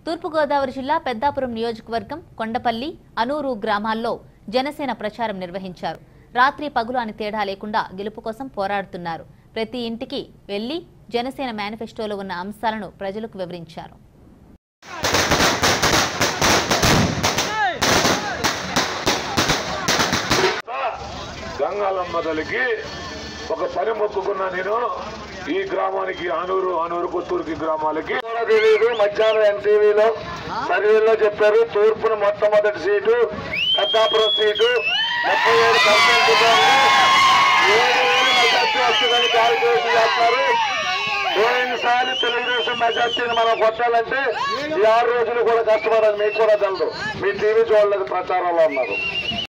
తూర్పుగోదావరి జిల్లా పెద్దాపురం నియోజకవర్గం కొండపల్లి అనూరు గ్రామాల్లో జనసేన ప్రచారం నిర్వహించారు రాత్రి పగులు అని తేడా లేకుండా గెలుపు కోసం పోరాడుతున్నారు ప్రతి ఇంటికి వెళ్లి జనసేన మేనిఫెస్టోలో ఉన్న అంశాలను ప్రజలకు వివరించారు గంగాలమ్మ తల్లికి ఒక పని మొక్కుకున్నా నేను ఈ గ్రామానికి ఆనూరు ఆనూరు కొత్తూరుకి గ్రామాలకి కూడా తెలియదు మధ్యాహ్నం ఎన్టీవీలో సర్వేలో చెప్పారు తూర్పున మొట్టమొదటి సీటు పెద్దాపురం సీటు ముప్పై ఏడు పర్సెంట్ ఏడు వేలు మెజార్టీ వస్తుందని క్యాలిక్యులేషన్ చేస్తున్నారు పోయినసారి తెలుగుదేశం మెజార్టీని మనం కొట్టాలంటే ఈ ఆరు రోజులు కూడా కష్టపడాలి మీకు కూడా తెలదు మీ టీవీ చూడలేదు ప్రచారంలో ఉన్నారు